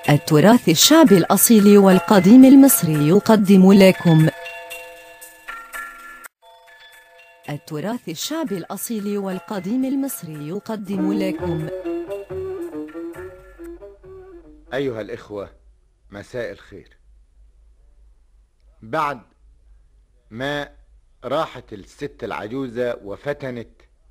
التراث الشعبي الأصيل والقديم المصري يقدم لكم التراث الشعبي الأصيل والقديم المصري يقدم لكم أيها الإخوة مساء الخير بعد ما راحت الست العجوزة وفتنت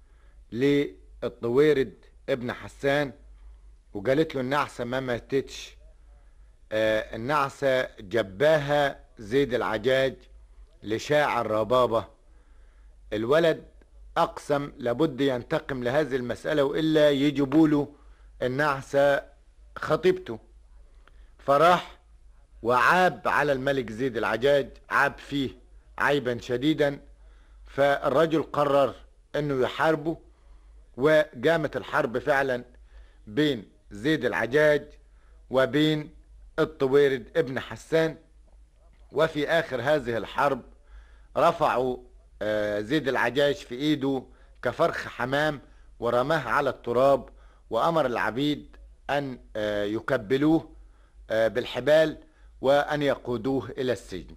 للطويرد ابن حسان وقالت له النعسة ما ماتتش آه النعسة جباها زيد العجاج لشاعر ربابة الولد أقسم لابد ينتقم لهذه المسألة وإلا يجيبوا له النعسة خطيبته فراح وعاب على الملك زيد العجاج عاب فيه عيبا شديدا فالرجل قرر انه يحاربه وقامت الحرب فعلا بين زيد العجاج وبين الطويرد ابن حسان وفي اخر هذه الحرب رفعوا زيد العجاج في ايده كفرخ حمام ورماه على التراب وامر العبيد ان يكبلوه بالحبال وأن يقودوه إلى السجن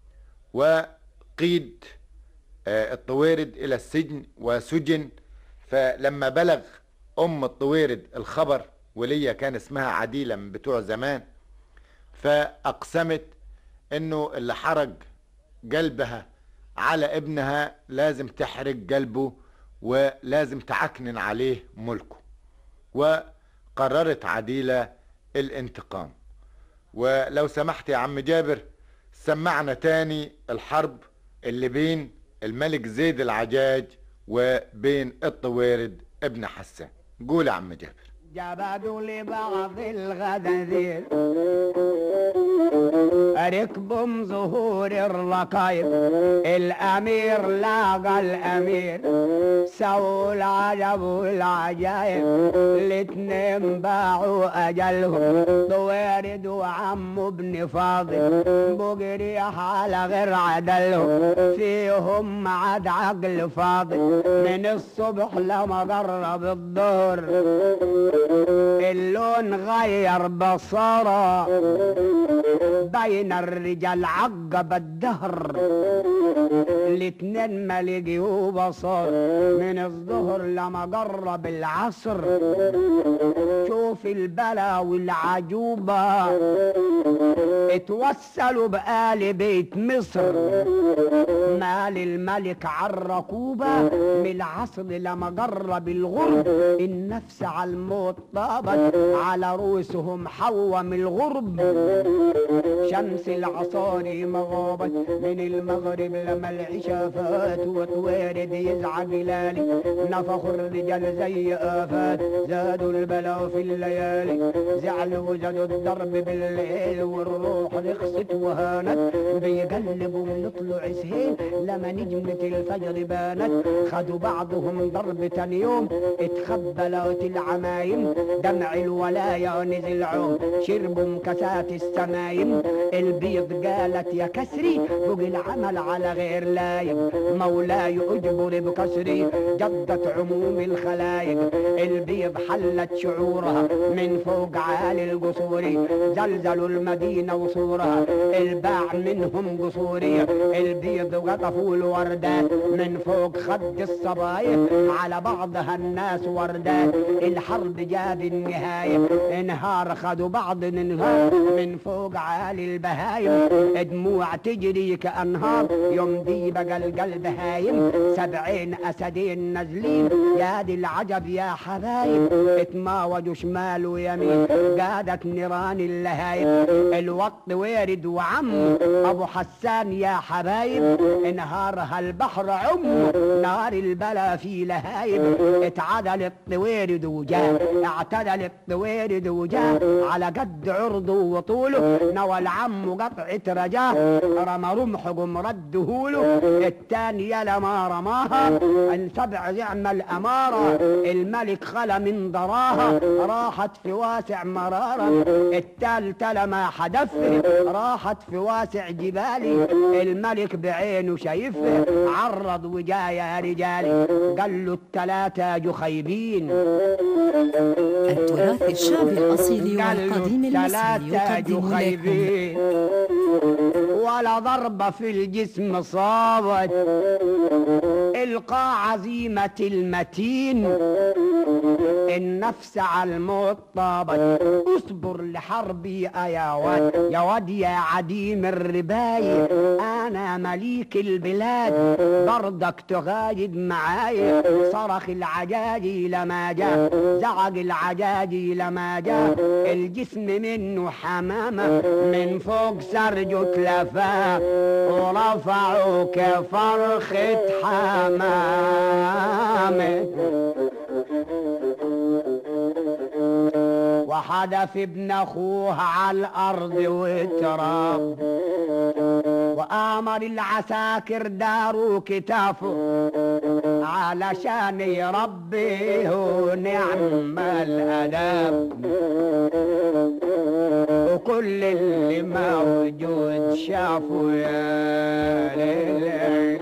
وقيد الطويرد إلى السجن وسجن فلما بلغ أم الطويرد الخبر ولية كان اسمها عديلة من بتوع زمان فأقسمت أنه اللي حرج قلبها على ابنها لازم تحرق قلبه ولازم تعكنن عليه ملكه وقررت عديلة الانتقام ولو سمحت يا عم جابر سمعنا تاني الحرب اللي بين الملك زيد العجاج وبين الطويرد ابن حسان قول يا عم جابر جبدوا لبعض الغداذير ركبهم ظهور الرقايب الامير لاقى الامير سووا العجب والعجايب الاتنين باعوا اجلهم طويرد وعمه ابن فاضل بقري على غير عدلهم فيهم عاد عقل فاضل من الصبح لما قرب الظهر اللون غير بصره بين الرجال عقب الدهر الاتنين ما لقيوا بصر من الظهر لما قرب العصر شوف البلا والعجوبة اتوسلوا بآل بيت مصر مال الملك عالركوبة من العصر لما قرب الغرب النفس على الموت طابت على رؤوسهم حوم الغرب شمس العصاري مغابت من المغرب لما العشاء فات وتوارد يزعق لالي نفخوا الرجال زي آفات زادوا البلاء في الليالي زعلوا وزادوا الضرب بالليل والروح رخصت وهانت بيقلبوا من طلوع سهيل لما نجمة الفجر بانت خدوا بعضهم ضرب تاني يوم اتخبلت العمايم دمع الولايا نزل عوم شربوا مكاسات السمايم البيض قالت يا كسري بقي العمل على غير لايق مولاي اجبر بكسري جدت عموم الخلايق البيض حلت شعورها من فوق عالي القصور زلزلوا المدينة وصورها الباع منهم قصوري البيض وقفوا الوردات من فوق خد الصبايا على بعضها الناس وردات الحرب جاب النهاية انهار خدوا بعض انهار من فوق عالي البهايم دموع تجري كأنهار يوم دي بقى القلب هايم سبعين أسدين نازلين يا دي العجب يا حبايب اتماوجوا شمال ويمين قادت نيران اللهايب الوقت وارد وعم أبو حسان يا حبايب انهارها البحر عم نار البلا في لهايب اتعدل الطويرد وجاء اعتدل الطويرد وجاء على قد عرضه وطوله نوى العجب عمه قطعة رجاه رمى رمح قم ردهوله التانية لما رماها السبع زعم الأمارة الملك خلى من ضراها راحت في واسع مرارا التالتة لما حدفه راحت في واسع جبالي الملك بعينه شايفه عرض وجا يا رجالي قال له التلاتة جخيبين التراث الشعبي الأصيل قال له والقديم المصري التلاتة يقدم لكم جخيبين ولا ضربة في الجسم صابت القى عزيمة المتين النفس على الموت طابت اصبر لحربي يا واد يا واد يا عديم الرباية انا مليك البلاد برضك تغايد معاي صرخ العجاجي لما جاء زعج العجاجي لما جاء الجسم منه حمامة من فوق سرجه تلفاه ورفعوا كفرخة حمامة وحدف ابن اخوه على الارض وتراب وامر العساكر داروا كتافه علشان يربيه نعم الاداب وكل اللي موجود شافوا يا ليل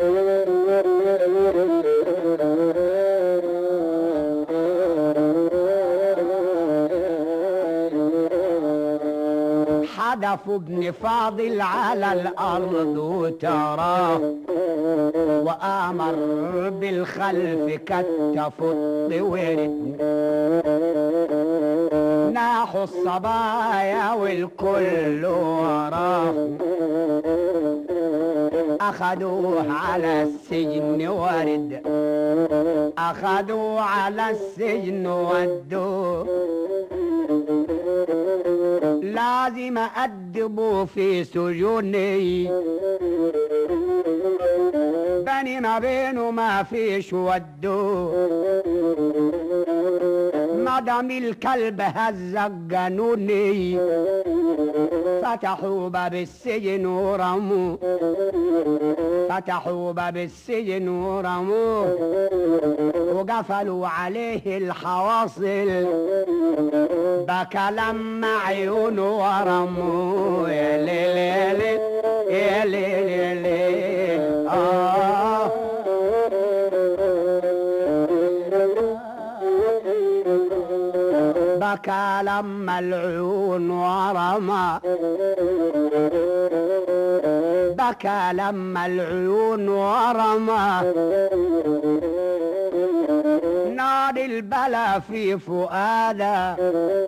حدفوا ابن فاضل على الارض وتراه وامر بالخلف كتفوا الطويل ناحوا الصبايا والكل وراه اخذوه على السجن ورد اخذوه على السجن ودوه لازم أدبه في سجوني بني ما بينه ما فيش ودو مدام الكلب هزق جنوني فتحوا باب السجن ورموه فتحوا باب السجن ورموه وقفلوا عليه الحواصل بكى لما عيونه ورموه يا ليل يا ليل يا ليل يا ليل آه بكى لما العيون ورمى بكى لما العيون ورمى نار البلا في فؤاده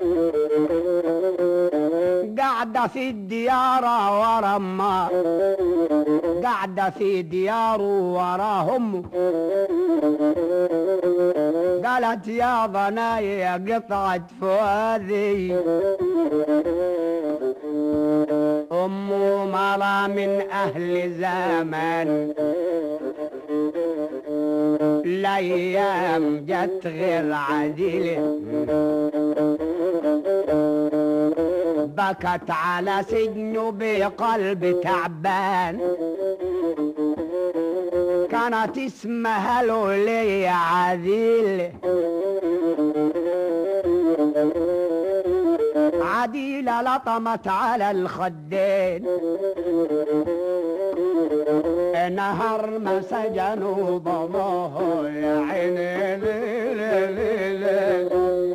قاعدة في الديار ورما قاعدة في دياره وراهم قالت يا ضنايا قطعت فؤادي أم مرى من أهل زمان الأيام جت غير عديلة بكت على سجنه بقلب تعبان كانت اسمها لولية عديلة عديلة لطمت على الخدين نهر ما سجنوا ضماه يا عيني ليل ليل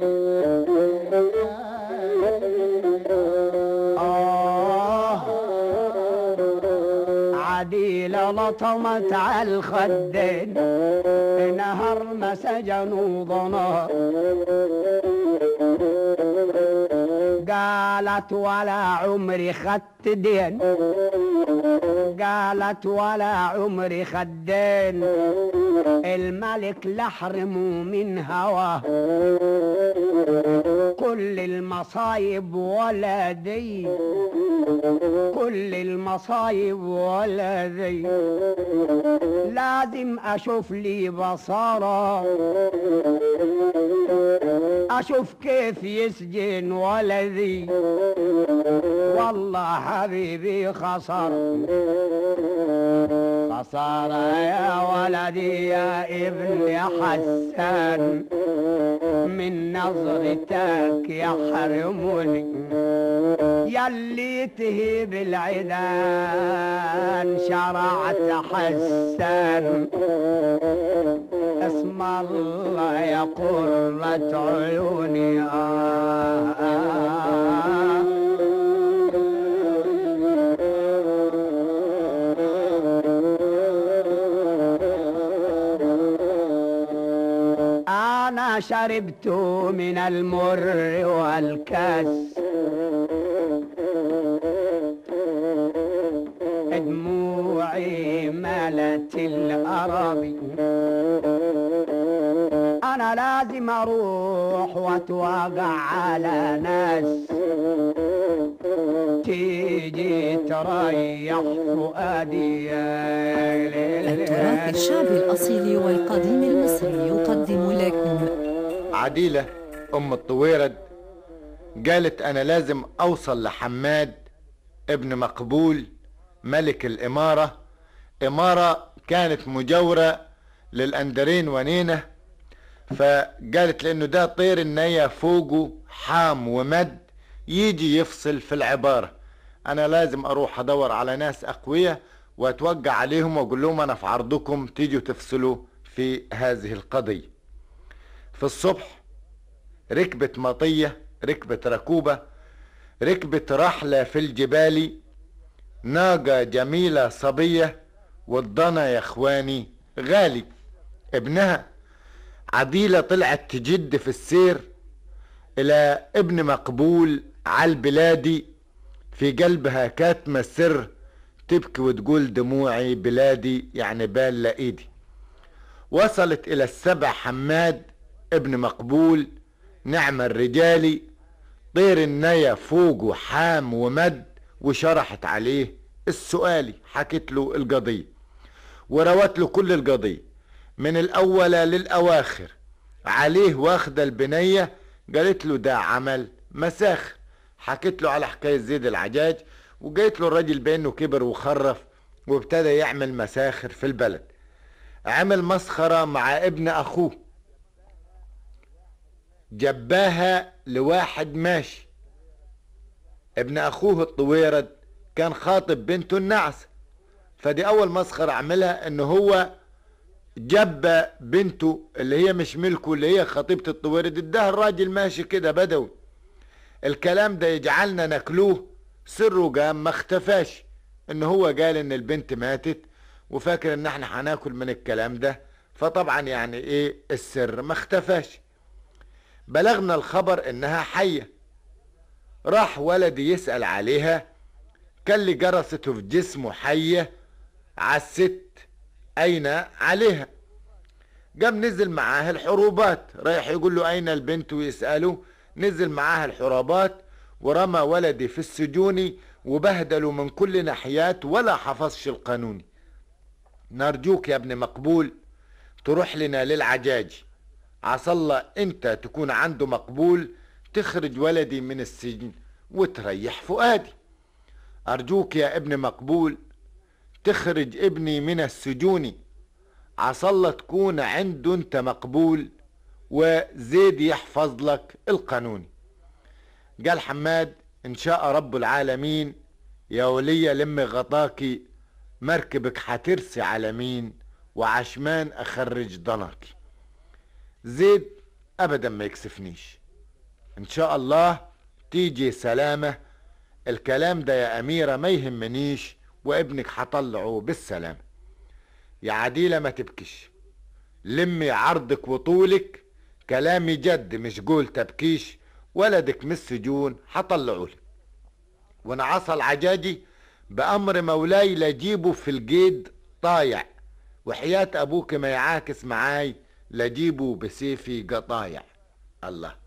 آه عديلة لطمت على الخدين نهر ما سجنوا ضماه قالت ولا عمري خدت دين قالت ولا عمري خدين الملك لحرمه من هواه كل المصايب ولدي كل المصايب ولدي لازم اشوف لي بصارة اشوف كيف يسجن ولدي والله حبيبي خسر خسارة يا ولدي يا ابن حسان من نظرتك يحرمني يلي تهيب العيدان شرعت حسان اسم الله يا قرة عيوني آه آه أنا شربت من المر والكاس دموعي ملت الأراضي أنا لازم أروح وأتوقع على ناس تيجي تريح فؤادي يا ليل التراث الشعبي الأصيل والقديم المصري يقدم لكم عديلة أم الطويرد قالت أنا لازم أوصل لحماد ابن مقبول ملك الإمارة إمارة كانت مجاورة للأندرين ونينة فقالت لأنه ده طير النية فوقه حام ومد يجي يفصل في العبارة أنا لازم أروح أدور على ناس أقوياء وأتوقع عليهم وأقول لهم أنا في عرضكم تيجوا تفصلوا في هذه القضية في الصبح ركبت مطية ركبت ركوبة ركبت رحلة في الجبال ناقة جميلة صبية والضنا يا اخواني غالي ابنها عديلة طلعت تجد في السير الى ابن مقبول على البلادي في قلبها كاتمة السر تبكي وتقول دموعي بلادي يعني بال ايدي وصلت الى السبع حماد ابن مقبول نعم الرجالي طير النية فوقه حام ومد وشرحت عليه السؤالي حكت له القضية وروت له كل القضية من الأولى للأواخر عليه واخدة البنية قالت له ده عمل مساخ حكت له على حكاية زيد العجاج وقالت له الراجل بأنه كبر وخرف وابتدى يعمل مساخر في البلد عمل مسخرة مع ابن أخوه جباها لواحد ماشي ابن اخوه الطويرد كان خاطب بنته النعسة فدي اول مسخرة عملها ان هو جب بنته اللي هي مش ملكه اللي هي خطيبة الطويرد اداها الراجل ماشي كده بدوي الكلام ده يجعلنا ناكلوه سره قام ما اختفاش ان هو قال ان البنت ماتت وفاكر ان احنا هناكل من الكلام ده فطبعا يعني ايه السر ما اختفاش بلغنا الخبر انها حية راح ولدي يسأل عليها كان لي جرسته في جسمه حية على الست اين عليها قام نزل معاه الحروبات رايح يقول له اين البنت ويسأله نزل معاه الحروبات ورمى ولدي في السجون وبهدلوا من كل ناحيات ولا حفظش القانوني نرجوك يا ابن مقبول تروح لنا للعجاجي عسى الله انت تكون عنده مقبول تخرج ولدي من السجن وتريح فؤادي ارجوك يا ابن مقبول تخرج ابني من السجون عسى الله تكون عنده انت مقبول وزيد يحفظ لك القانون قال حماد ان شاء رب العالمين يا ولية لم غطاكي مركبك حترسي على مين وعشمان اخرج ضناكي زيد ابدا ما يكسفنيش ان شاء الله تيجي سلامة الكلام ده يا اميرة ما يهمنيش وابنك حطلعه بالسلامة يا عديلة ما تبكيش لمي عرضك وطولك كلامي جد مش قول تبكيش ولدك من السجون حطلعولي وانا عصى العجاجي بامر مولاي لجيبه في الجيد طايع وحياة ابوك ما يعاكس معاي لجيبه بسيفي قطايع الله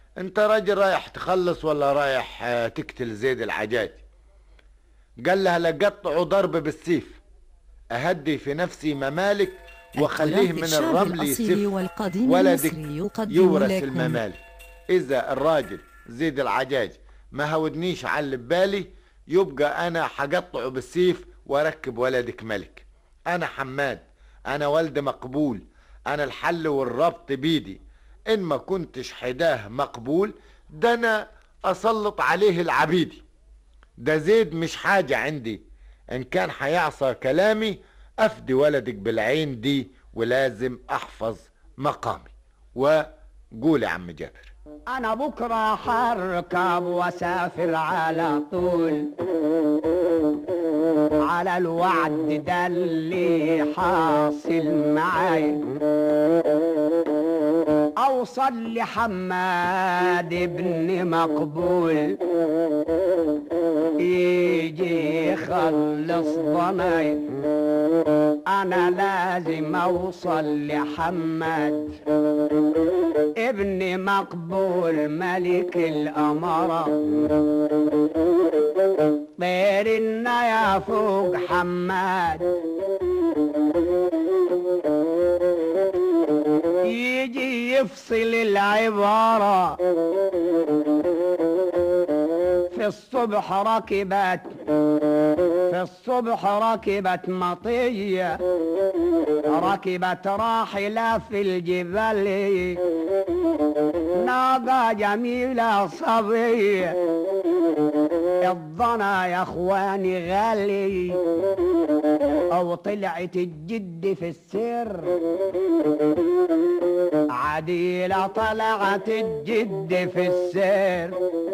انت راجل رايح تخلص ولا رايح آه، تقتل زيد العجاج قال لها لقطعوا ضرب بالسيف اهدي في نفسي ممالك واخليه التراث من الشعبي الرمل الأصيل يسف والقديم ولدك المصري يقدم يورث لكم الممالك اذا الراجل زيد العجاج ما هودنيش على اللي ببالي يبقى انا حقطعه بالسيف واركب ولدك ملك انا حماد انا ولد مقبول انا الحل والربط بيدي ان ما كنتش حداه مقبول ده انا اسلط عليه العبيدي ده زيد مش حاجة عندي ان كان حيعصى كلامي افدي ولدك بالعين دي ولازم احفظ مقامي وقول يا عم جابر انا بكره حركب واسافر على طول على الوعد ده اللي حاصل معايا اوصل لحماد ابن مقبول يجي يخلص ضنايا انا لازم اوصل لحماد ابن مقبول ملك الأمارة طير النيا فوق حماد يجي يفصل العبارة في الصبح ركبت في الصبح ركبت مطية ركبت راحلة في الجبال ناقة جميلة صبية الضنا يا اخواني غالي او طلعت الجد في السر عديلة طلعت الجد في السر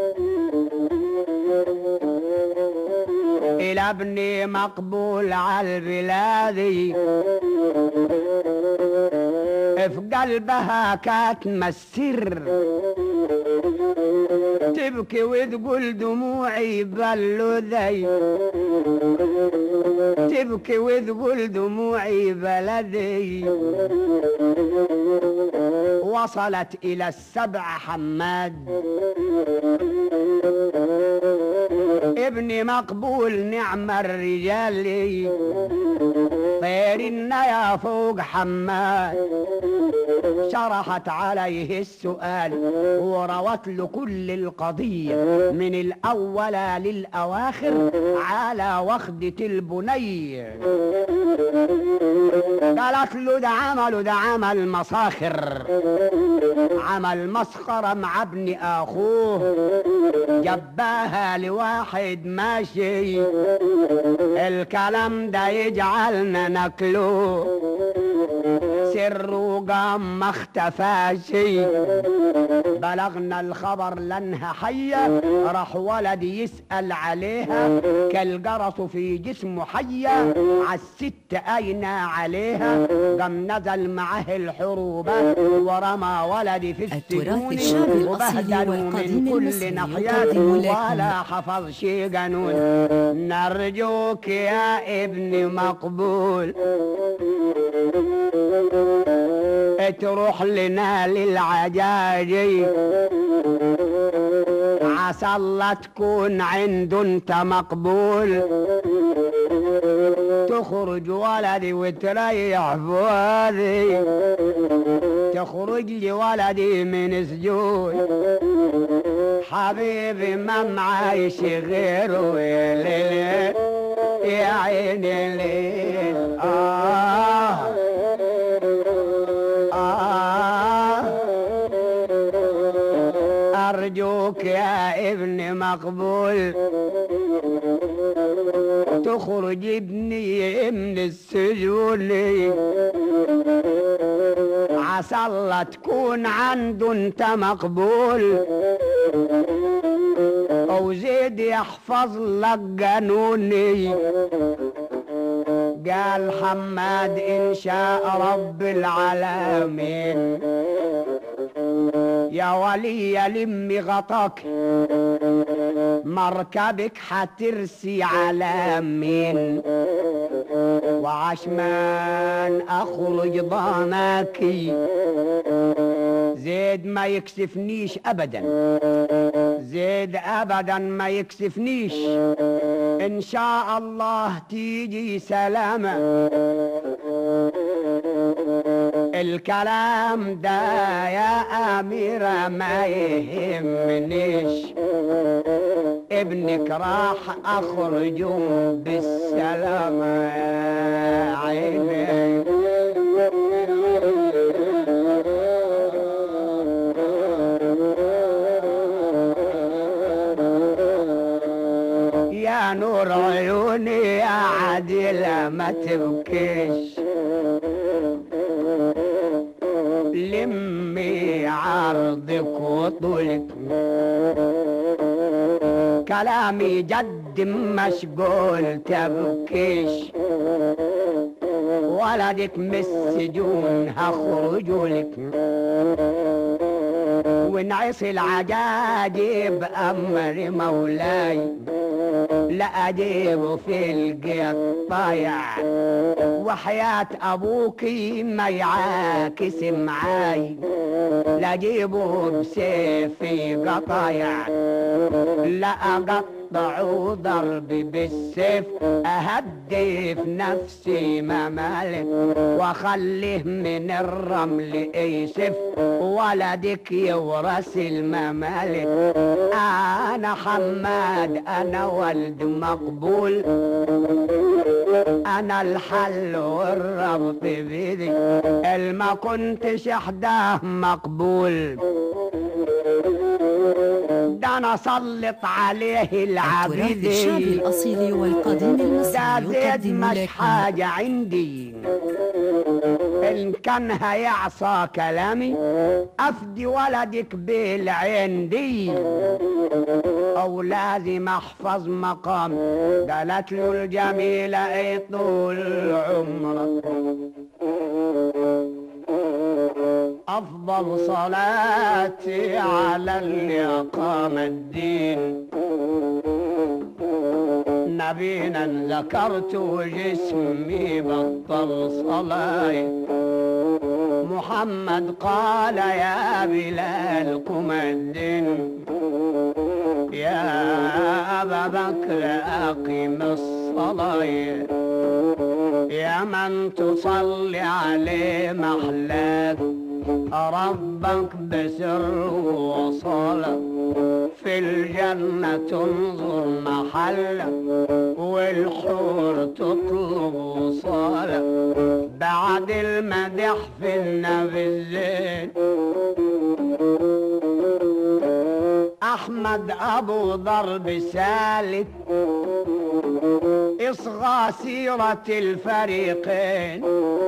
إلى ابني مقبول على البلادي في قلبها كاتمة السر تبكي وتقول دموعي بلو ذي تبكي وتقول دموعي بلدي وصلت إلى السبع حماد ابن مقبول نعم الرجال طير النيا فوق حماد شرحت عليه السؤال وروت له كل القضية من الأول للأواخر على وخدة البني قالت له ده عمله ده عمل مصاخر عمل مسخرة مع ابن أخوه جباها لواحد ماشي الكلام ده يجعلنا ناكله سر وقام ما اختفاش بلغنا الخبر لانها حية راح ولد يسأل عليها كالجرس في جسمه حية عالست أين عليها قام نزل معاه الحروبة ورمى ولدي في التراث السجون الشعبي الأصيل وبهدلوا والقديم من كل المصري ناحية يقدم لكم ولا حفظ شي قانون نرجوك يا ابن مقبول تروح لنا للعجاجي عسى الله تكون عنده انت مقبول تخرج ولدي وتريح فؤادي تخرج لي ولدي من سجون حبيبي ما معايش غيره يا ليل يا عيني الليل آه آه أرجوك يا ابن مقبول تخرج ابني من السجون عسى الله تكون عنده انت مقبول او زيد يحفظ لك قانوني قال حماد ان شاء رب العالمين يا ولي لمي غطاك مركبك حترسي على مين وعشمان اخرج ضناكي زيد ما يكسفنيش ابدا زيد ابدا ما يكسفنيش ان شاء الله تيجي سلامة الكلام ده يا أميرة ما يهمنيش ابنك راح أخرج بالسلامة يا عيني يا نور عيوني يا عديلة ما تبكيش لمي عرضك وطولك كلامي جد مشغول تبكيش ولدك من السجون هخرج لك ونعيش العجاجب أمر مولاي لا أجيب في القطايع وحياة أبوكي ما يعاكس معاي لا أجيبه بسيفي قطايع لا أقطع ضرب بالسيف أهدف نفسي ممالك وأخليه من الرمل يسف ولدك يورث الممالك أنا حماد أنا ولد مقبول أنا الحل والربط بيدي الما كنتش إحداه مقبول ده أنا سلط عليه التراث الشعبي العبيد الأصيل والقديم ده المصري زيد يقدم مش لكم حاجة عندي إن كان هيعصى كلامي أفدي ولدك بالعين دي أو لازم أحفظ مقام قالت له الجميلة إيه طول عمرك أفضل صلاتي على اللي أقام الدين نبينا ذكرت جسمي بطل صلاة محمد قال يا بلال قم الدين يا أبا بكر أقم الصلاة يا من تصلي عليه محلاك ربك بسر وصلاة في الجنة تنظر محلك والحور تطلب وصالة بعد المدح في النبي الزين أحمد أبو ضرب سالك إصغى سيرة الفريقين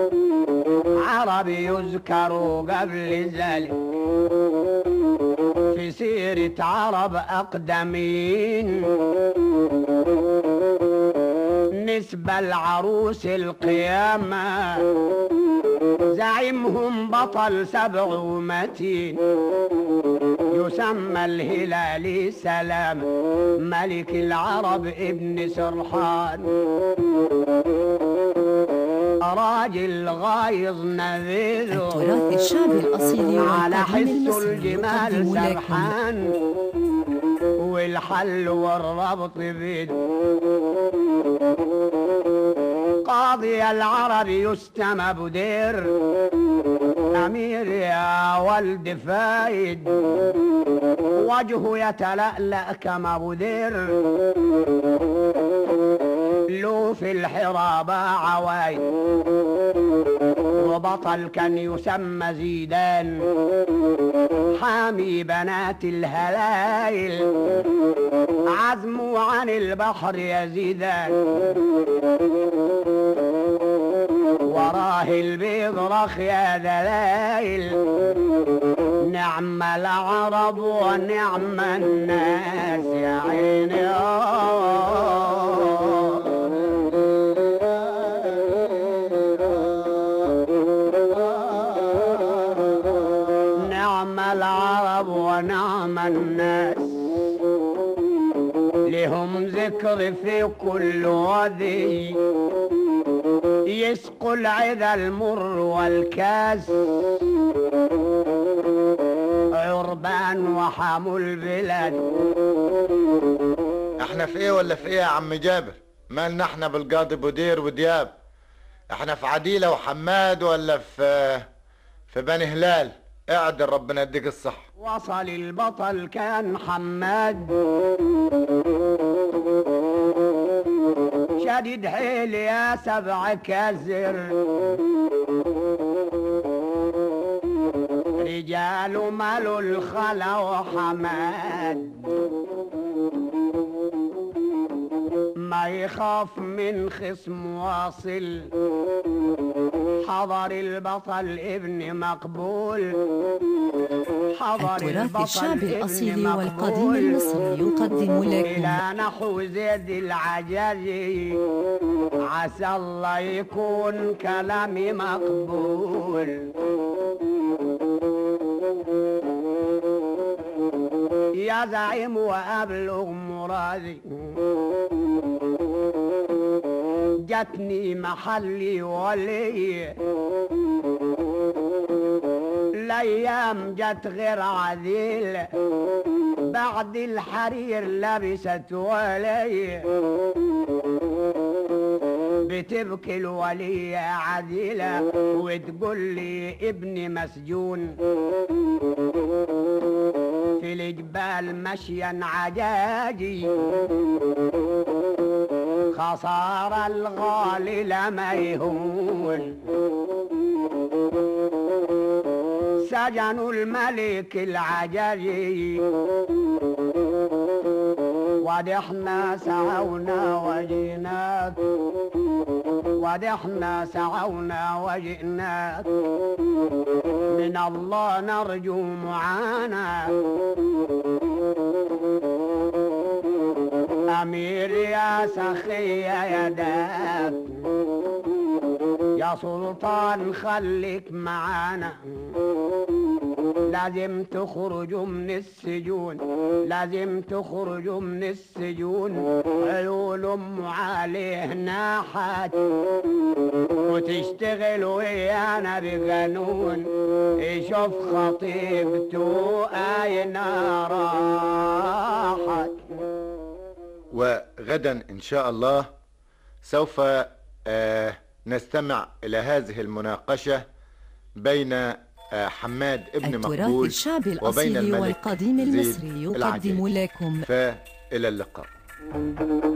عربي يذكر قبل ذلك في سيرة عرب أقدمين نسبة العروس القيامة زعيمهم بطل سبع ومتين يسمى الهلالي سلام ملك العرب ابن سرحان راجل غايظ نذير التراث الشعبي الأصيل على والقديم حس المصري الجمال يقدم لكم سرحان والحل والربط بيد قاضي العرب يستم ابو دير امير يا ولد فايد وجهه يتلألأ كما ابو دير له في الحرابة عوايد وبطل كان يسمى زيدان حامي بنات الهلايل عزموا عن البحر يزيدان وراه البيض رخ يا دلايل نعم العرب ونعم الناس يا عيني نعم العرب ونعم الناس لهم ذكر في كل وادي يسقوا العذا المر والكاس زمان وحاموا البلاد احنا في ايه ولا في ايه يا عم جابر مالنا احنا بالقاضي بودير ودياب احنا في عديلة وحماد ولا في في بني هلال اعدل ربنا يديك الصحة وصل البطل كان حماد شديد حيل يا سبع كزر رجال مالوا الخلا وحماد ما يخاف من خصم واصل حضر البطل ابن مقبول حضر التراث البطل الشعبي ابن الأصيل والقديم مقبول. المصري يقدم لكم إلى نحو زيد العجاجي عسى الله يكون كلامي مقبول يا زعيم وأبلغ مرادي جتني محلي ولي الايام جت غير عديل بعد الحرير لبست ولي بتبكي الولية عديلة وتقول لي ابني مسجون في الجبال مشيا عجاجي خسارة الغالي لما يهون سجنوا الملك العجاجي ودحنا سعونا وجئناك ودحنا سعونا وجئناك من الله نرجو معانا أمير يا سخي يا داك يا سلطان خليك معانا لازم تخرجوا من السجون لازم تخرجوا من السجون عيون ام عليه ناحت وتشتغل ويانا بقانون يشوف خطيبته اين راحت وغدا إن شاء الله سوف آه، نستمع إلى هذه المناقشة بين آه، حماد ابن التراث مقبول الشعبي وبين الأصيل الملك والقديم زيد المصري يقدم العجيب. لكم فإلى اللقاء